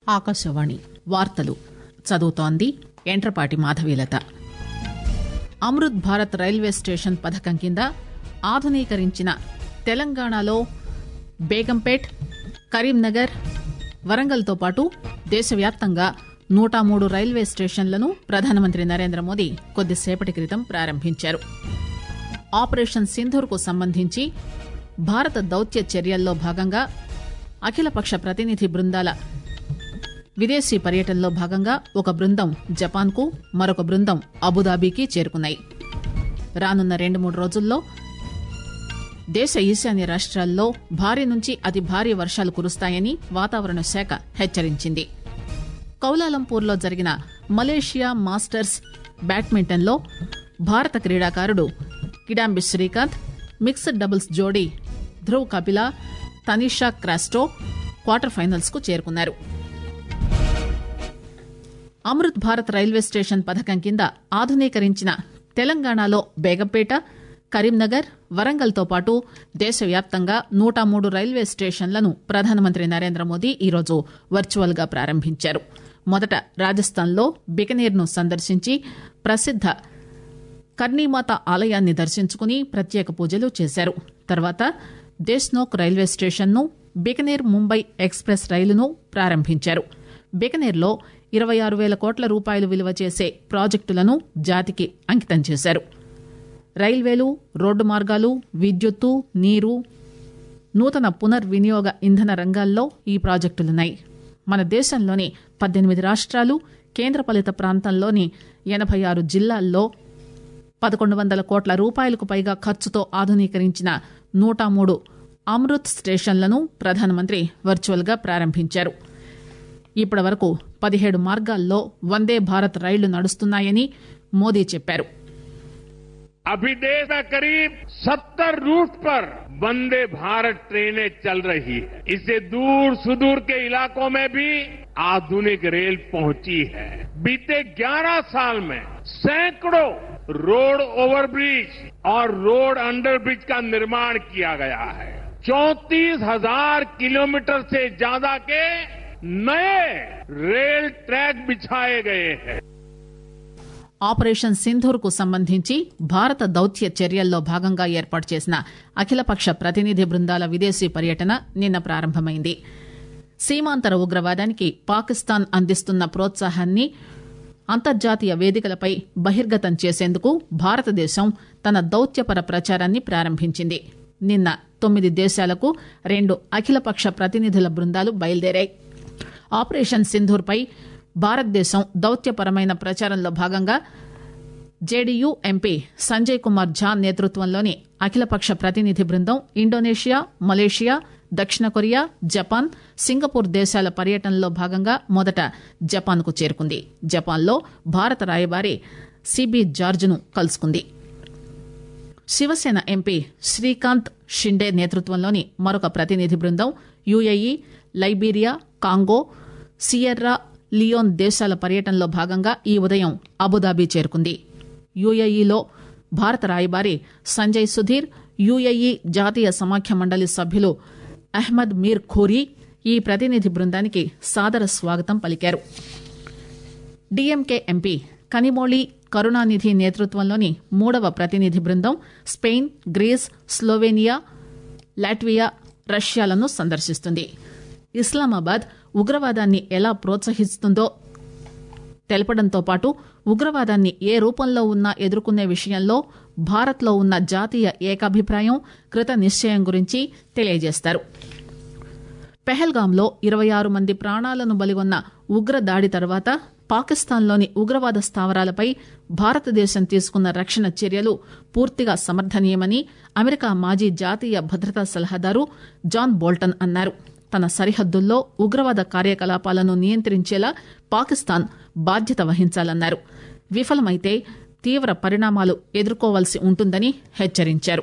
ఆకాశవాణి వార్తలు చదువుతోంది Entrapati Madhavilatha Amrit Bharat railway station పథకం కింద ఆధునీకరించిన తెలంగాణలో బేగంపేట్ కరీంనగర్ వరంగల్తో పాటు దేశవ్యాప్తంగా నూట మూడు రైల్వే స్టేషన్లను ప్రధానమంత్రి నరేంద్ర మోదీ కొద్దిసేపటి క్రితం ప్రారంభించారు ఆపరేషన్ సింధూర్కు సంబంధించి భారత దౌత్య చర్యల్లో భాగంగా అఖిలపక్ష ప్రతినిధి బృందాల విదేశీ పర్యటనలో భాగంగా ఒక బృందం జపాన్కు మరొక బృందం అబుదాబీకి చేరుకున్నాయి రానున్న రెండు మూడు రోజుల్లో దేశ ఈశాన్య రాష్ట్రాల్లో భారీ నుంచి అతి భారీ వర్షాలు కురుస్తాయని వాతావరణ శాఖ హెచ్చరించింది కౌలాలంపూర్లో జరిగిన మలేషియా మాస్టర్స్ బ్యాడ్మింటన్లో భారత క్రీడాకారుడు కిడాంబి శ్రీకాంత్ మిక్స్డ్ డబుల్స్ జోడీ ధ్రువ్ కపిల తనిషా క్రాస్టో క్వార్టర్ ఫైనల్స్ కు చేరుకున్నారు అమృత్ భారత్ రైల్వే స్టేషన్ పథకం కింద ఆధునీకరించిన తెలంగాణలో బేగంపేట కరీంనగర్ వరంగల్తో పాటు దేశవ్యాప్తంగా నూట మూడు రైల్వే స్టేషన్లను ప్రధానమంత్రి నరేంద్ర మోదీ ఈరోజు వర్చువల్ గా ప్రారంభించారు మొదట రాజస్థాన్లో బికనీర్ను సందర్శించి ప్రసిద్ద కర్నీమాత ఆలయాన్ని దర్శించుకుని ప్రత్యేక పూజలు చేశారు తర్వాత దేశ్నోక్ రైల్వే స్టేషన్ను బికనీర్ ముంబై ఎక్స్ప్రెస్ రైలును ప్రారంభించారు బికనీర్లో ఇరవై ఆరు వేల కోట్ల రూపాయలు విలువ చేసే ప్రాజెక్టులను జాతికి అంకితం చేశారు రైల్వేలు రోడ్డు మార్గాలు విద్యుత్తు నీరు నూతన పునర్వినియోగ ఇంధన రంగాల్లో ఈ ప్రాజెక్టులున్నాయి మన దేశంలోని పద్దెనిమిది రాష్ట్రాలు కేంద్రపాలిత ప్రాంతంలోని ఎనభై ఆరు జిల్లాల్లో పదకొండు వందల కోట్ల రూపాయలకు పైగా ఖర్చుతో ఆధునీకరించిన నూట మూడు అమృత్ స్టేషన్లను ప్రధానమంత్రి వర్చువల్ గా ప్రారంభించారు ఇప్పటి వరకు పదిహేడు మార్గాల్లో వందే భారత్ రైళ్లు నడుస్తున్నాయని మోదీ చెప్పారు अभी देश में करीब 70 रूट पर वंदे भारत ट्रेनें चल रही है इससे दूर सुदूर के इलाकों में भी आधुनिक रेल पहुंची है बीते 11 साल में सैकड़ों रोड ओवरब्रिज और रोड अंडरब्रिज का निर्माण किया गया है चौंतीस हजार किलोमीटर से ज्यादा के नए रेल ट्रैक बिछाए गए हैं ఆపరేషన్ సింధూర్ కు సంబంధించి భారత దౌత్య చర్యల్లో భాగంగా ఏర్పాటు చేసిన అఖిలపక్ష ప్రతినిధి బృందాల విదేశీ పర్యటన నిన్న ప్రారంభమైంది సీమాంతర ఉగ్రవాదానికి పాకిస్తాన్ అందిస్తున్న ప్రోత్సాహాన్ని అంతర్జాతీయ వేదికలపై బహిర్గతం చేసేందుకు భారతదేశం తన దౌత్యపర ప్రచారాన్ని ప్రారంభించింది నిన్న తొమ్మిది దేశాలకు రెండు అఖిలపక్ష ప్రతినిధుల బృందాలు బయలుదేరాయి ఆపరేషన్ సింధూర్పై భారతదేశం దౌత్యపరమైన ప్రచారంలో భాగంగా జేడీయూ ఎంపీ సంజయ్ కుమార్ ఝా నేతృత్వంలోని అఖిలపక్ష ప్రతినిధి బృందం ఇండోనేషియా మలేషియా దక్షిణ కొరియా జపాన్ సింగపూర్ దేశాల పర్యటనలో భాగంగా మొదట జపాన్ కు చేరుకుంది జపాన్లో భారత రాయబారి సిబి జార్జ్ను కలుసుకుంది శివసేన ఎంపీ శ్రీకాంత్ షిండే నేతృత్వంలోని మరొక ప్రతినిధి బృందం UAE Liberia Congo Sierra Leone దేశాల పర్యటనలో భాగంగా ఈ ఉదయం అబుదాబి చేరుకుంది యుఏఈలో భారత రాయబారి సంజయ్ సుధీర్ యుఏఈ జాతీయ సమాఖ్య మండలి సభ్యులు అహ్మద్ మీర్ ఖూరీ ఈ ప్రతినిధి బృందానికి సాదర స్వాగతం పలికారు డీఎంకే ఎంపీ కనిమోళి కరుణానిధి నేతృత్వంలోని మూడవ ప్రతినిధి బృందం స్పెయిన్ గ్రీస్ స్లోవేనియా లాట్వియా రష్యాలను సందర్శిస్తుంది ఇస్లామాబాద్ ఉగ్రవాదాన్ని ఎలా ప్రోత్సహిస్తుందో తెలపడంతో పాటు ఉగ్రవాదాన్ని ఏ రూపంలో ఉన్నా ఎదుర్కొనే విషయంలో భారత్లో ఉన్న జాతీయ ఏకాభిప్రాయం కృత నిశ్చయం గురించి తెలియజేస్తారు పెహల్గాంలో ఇరవై ఆరు మంది ప్రాణాలను బలిగొన్న ఉగ్ర దాడి తర్వాత పాకిస్తాన్లోని ఉగ్రవాద స్థావరాలపై భారతదేశం తీసుకున్న రక్షణ చర్యలు పూర్తిగా సమర్థనీయమని అమెరికా మాజీ జాతీయ భద్రతా సలహాదారు జాన్ బోల్టన్ అన్నారు తన సరిహద్దుల్లో ఉగ్రవాద కార్యకలాపాలను నియంత్రించేలా పాకిస్తాన్ బాధ్యత వహించాలన్నారు విఫలమైతే తీవ్ర పరిణామాలు ఎదుర్కోవాల్సి ఉంటుందని హెచ్చరించారు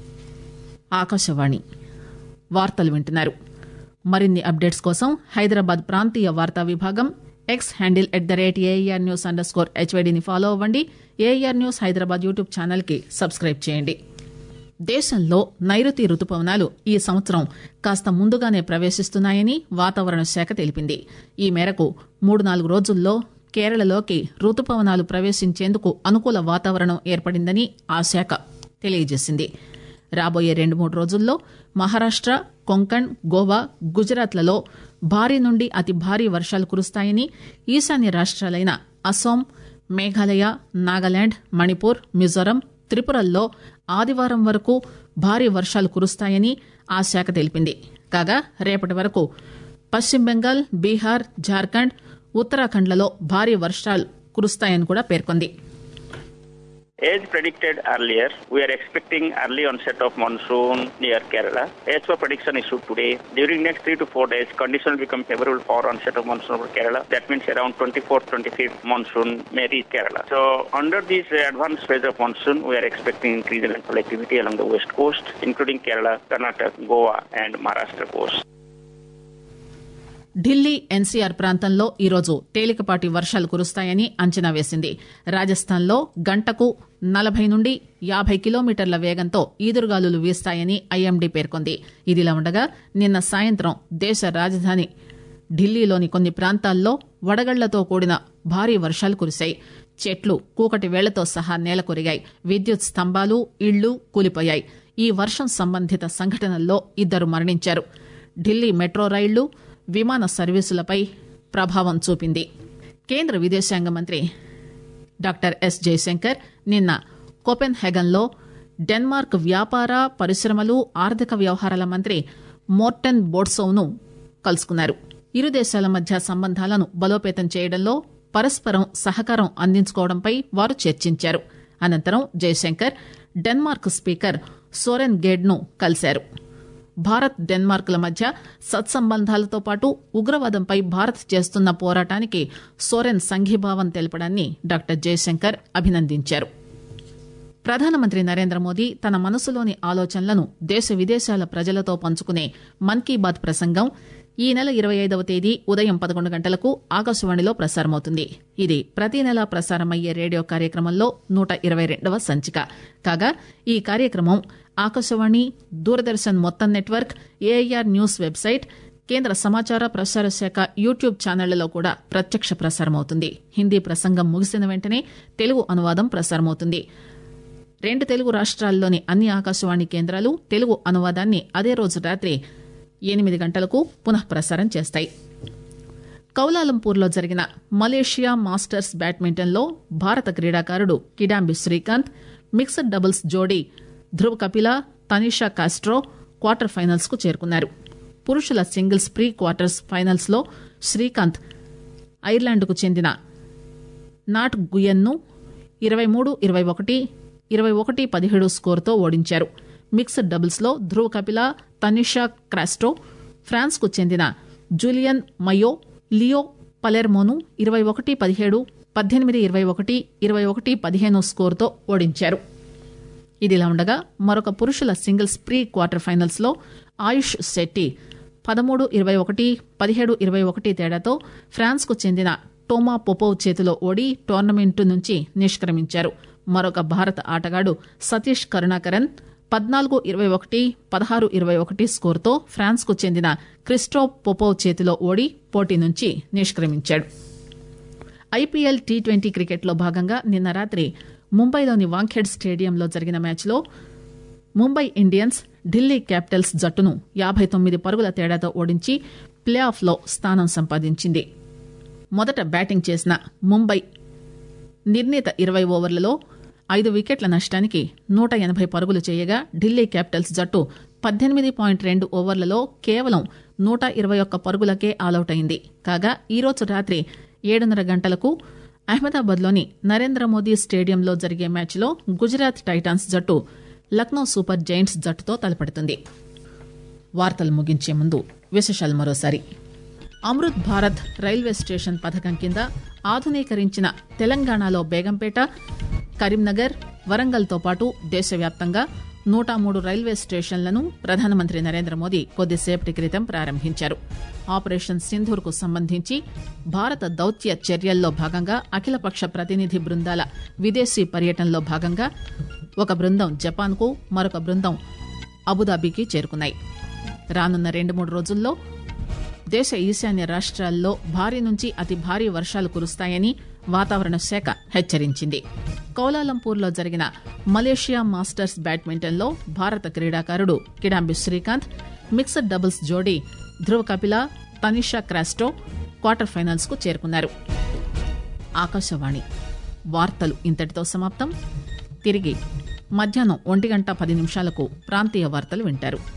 ఆకాశవాణి వార్తలు వింటున్నారు మరిన్ని అప్డేట్స్ కోసం హైదరాబాద్ ప్రాంతీయ వార్తా విభాగం X handle at the rate AIR news underscore స్కోర్ హెచ్వైడిని ఫాలో అవ్వండి AIR news Hyderabad YouTube channel కి సబ్స్క్రైబ్ చేయండి దేశంలో నైరుతి రుతుపవనాలు ఈ సంవత్సరం కాస్త ముందుగానే ప్రవేశిస్తున్నాయని వాతావరణ శాఖ తెలిపింది ఈ మేరకు మూడు నాలుగు రోజుల్లో కేరళలోకి రుతుపవనాలు ప్రవేశించేందుకు అనుకూల వాతావరణం ఏర్పడిందని ఆ శాఖ తెలియజేసింది రాబోయే రెండు మూడు రోజుల్లో మహారాష్ట కొంకణ్ గోవా గుజరాత్లలో భారీ నుండి అతి భారీ వర్షాలు కురుస్తాయని ఈశాన్య రాష్ట్రాలైన అస్సాం మేఘాలయ నాగాలాండ్ మణిపూర్ మిజోరం త్రిపురల్లో ఆదివారం వరకు భారీ వర్షాలు కురుస్తాయని ఆ శాఖ తెలిపింది కాగా రేపటి వరకు పశ్చిమ బెంగాల్ బీహార్ జార్ఖండ్ ఉత్తరాఖండ్లలో భారీ వర్షాలు కురుస్తాయని కూడా పేర్కొంది As predicted earlier, we are expecting early onset of monsoon near Kerala. As per prediction issued today, during next three to four days, conditions will become favorable for onset of monsoon over Kerala. That means around 24th, 25th monsoon may reach Kerala. So under this uh, advanced phase of monsoon, we are expecting increase in rainfall activity along the west coast, including Kerala, Karnataka, Goa, and Maharashtra coast. Delhi NCR ప్రాంతంలో ఈరోజు తేలికపాటి వర్షాలు కురుస్తాయని అంచనా వేసింది రాజస్థాన్లో గంటకు నలభై నుండి యాభై కిలోమీటర్ల వేగంతో ఈదురుగాలులు వీస్తాయని ఐఎండీ పేర్కొంది ఇదిలా ఉండగా నిన్న సాయంత్రం దేశ రాజధాని ఢిల్లీలోని కొన్ని ప్రాంతాల్లో వడగళ్లతో కూడిన భారీ వర్షాలు కురిశాయి చెట్లు కూకటి వేళ్లతో సహా నేల కొరిగాయి విద్యుత్ స్తంభాలు ఇళ్లు కూలిపోయాయి ఈ వర్షం సంబంధిత సంఘటనల్లో ఇద్దరు మరణించారు ఢిల్లీ మెట్రో రైళ్లు విమాన సర్వీసులపై ప్రభావం చూపింది కేంద్ర విదేశాంగ మంత్రి డాక్టర్ ఎస్ జయశంకర్ నిన్న కోపెన్ హెగన్లో డెన్మార్క్ వ్యాపార పరిశ్రమలు ఆర్థిక వ్యవహారాల మంత్రి మోర్టెన్ బోడ్సోవ్ను కలుసుకున్నారు ఇరు దేశాల మధ్య సంబంధాలను బలోపేతం చేయడంలో పరస్పరం సహకారం అందించుకోవడంపై వారు చర్చించారు అనంతరం జయశంకర్ డెన్మార్క్ స్పీకర్ సోరెన్ గేడ్ను కలిశారు భారత్ డెన్మార్క్ల మధ్య సత్సంబంధాలతో పాటు ఉగ్రవాదంపై భారత్ చేస్తున్న పోరాటానికి సోరెన్ సంఘీభావం తెలపడాన్ని డాక్టర్ జయశంకర్ అభినందించారు ప్రధానమంత్రి నరేంద్ర మోదీ తన మనసులోని ఆలోచనలను దేశ విదేశాల ప్రజలతో పంచుకునే మన్ కీ బాత్ ప్రసంగం ఈ నెల ఇరవై ఐదవ తేదీ ఉదయం పదకొండు గంటలకు ఆకాశవాణిలో ప్రసారమవుతుంది ఇది ప్రతి నెలా ప్రసారమయ్యే రేడియో కార్యక్రమంలో నూట ఇరవై రెండవ సంచిక కాగా ఈ కార్యక్రమం ఆకాశవాణి దూరదర్శన్ మొత్తం నెట్వర్క్ ఏఐఆర్ న్యూస్ వెబ్సైట్ కేంద్ర సమాచార ప్రసార శాఖ యూట్యూబ్ ఛానళ్లలో కూడా ప్రత్యక్ష ప్రసారమవుతుంది హిందీ ప్రసంగం ముగిసిన వెంటనే తెలుగు అనువాదం ప్రసారమవుతుంది రెండు తెలుగు రాష్ట్రాల్లోని అన్ని ఆకాశవాణి కేంద్రాలు తెలుగు అనువాదాన్ని అదే రోజు రాత్రి ఎనిమిది గంటలకు పునః ప్రసారం చేస్తాయి కౌలాలంపూర్లో జరిగిన మలేషియా మాస్టర్స్ బ్యాడ్మింటన్లో భారత క్రీడాకారుడు కిడాంబి శ్రీకాంత్ మిక్స్డ్ డబుల్స్ జోడీ ధ్రువ్ కపిల తనిషా కాస్ట్రో క్వార్టర్ ఫైనల్స్ కు చేరుకున్నారు పురుషుల సింగిల్స్ ప్రీ క్వార్టర్స్ ఫైనల్స్ లో శ్రీకాంత్ ఐర్లాండ్కు చెందిన నాట్ గుయన్ను ఇరవై మూడు ఇరవై ఒకటి ఇరవై ఒకటి పదిహేడు స్కోరుతో ఓడించారు మిక్స్డ్ డబుల్స్ లో ధ్రువ్ కపిల తనిషా క్రాస్టో ఫ్రాన్స్ కు చెందిన జూలియన్ మయో లియో పలెర్మోను ఇరవై ఒకటి పదిహేడు పద్దెనిమిది ఇరవై ఒకటి ఇరవై ఒకటి పదిహేను స్కోరుతో ఓడించారు ఇదిలా ఉండగా మరొక పురుషుల సింగిల్స్ ప్రీ క్వార్టర్ ఫైనల్స్ లో ఆయుష్ శెట్టి పదమూడు ఇరవై ఒకటి పదిహేడు ఇరవై ఒకటి తేడాతో ఫ్రాన్స్ కు చెందిన టోమా పొపోవ్ చేతిలో ఓడి టోర్నమెంటు నుంచి నిష్క్రమించారు మరొక భారత ఆటగాడు సతీష్ కరుణాకరన్ పద్నాలుగు ఇరవై ఒకటి పదహారు ఇరవై ఒకటి స్కోరుతో ఫ్రాన్స్ కు చెందిన క్రిస్టో పొపోవ్ చేతిలో ఓడి పోటీ నుంచి నిష్క్రమించాడు ఐపీఎల్ టీ ట్వంటీ క్రికెట్లో భాగంగా నిన్న రాత్రి ముంబైలోని వాంఖేడ్ స్టేడియంలో జరిగిన మ్యాచ్లో ముంబై ఇండియన్స్ ఢిల్లీ క్యాపిటల్స్ జట్టును యాభై తొమ్మిది పరుగుల తేడాతో ఓడించి ప్లే ఆఫ్లో స్థానం సంపాదించింది మొదట బ్యాటింగ్ చేసిన ముంబై నిర్ణీత ఇరవై ఓవర్లలో ఐదు వికెట్ల నష్టానికి నూట ఎనభై పరుగులు చేయగా ఢిల్లీ క్యాపిటల్స్ జట్టు పద్దెనిమిది పాయింట్ రెండు ఓవర్లలో కేవలం నూట ఇరవై ఒక్క పరుగులకే ఆలౌట్ అయింది కాగా ఈరోజు రాత్రి ఏడున్నర గంటలకు అహ్మదాబాద్లోని నరేంద్ర మోదీ స్టేడియంలో జరిగే మ్యాచ్లో గుజరాత్ టైటాన్స్ జట్టు లక్నో సూపర్ జైంట్స్ జట్టుతో తలపడుతుంది వార్తలు ముగించే ముందు విశేషాలు మరోసారి అమృత్ భారత్ రైల్వే స్టేషన్ పథకం కింద ఆధునీకరించిన తెలంగాణలో బేగంపేట కరీంనగర్ వరంగల్తో పాటు దేశవ్యాప్తంగా నూట మూడు రైల్వే స్టేషన్లను ప్రధానమంత్రి నరేంద్ర మోదీ కొద్దిసేపటి క్రితం ప్రారంభించారు ఆపరేషన్ సింధూర్ కు సంబంధించి భారత దౌత్య చర్యల్లో భాగంగా అఖిలపక్ష ప్రతినిధి బృందాల విదేశీ పర్యటనలో భాగంగా ఒక బృందం జపాన్కు మరొక బృందం అబుదాబీకి చేరుకున్నాయి రానున్న రెండు మూడు రోజుల్లో దేశ ఈశాన్య రాష్ట్రాల్లో భారీ నుంచి అతి భారీ వర్షాలు కురుస్తాయని వాతావరణ శాఖ హెచ్చరించింది కౌలాలంపూర్లో జరిగిన మలేషియా మాస్టర్స్ బ్యాడ్మింటన్లో భారత క్రీడాకారుడు కిడాంబి శ్రీకాంత్ మిక్స్డ్ డబుల్స్ జోడీ ధ్రువ కపిల తనిషా క్రాస్టో క్వార్టర్ ఫైనల్స్ కు చేరుకున్నారు ఆకాశవాణి వార్తలు ఇంతటితో సమాప్తం తిరిగి మధ్యాహ్నం ఒంటి గంట పది నిమిషాలకు ప్రాంతీయ వార్తలు వింటారు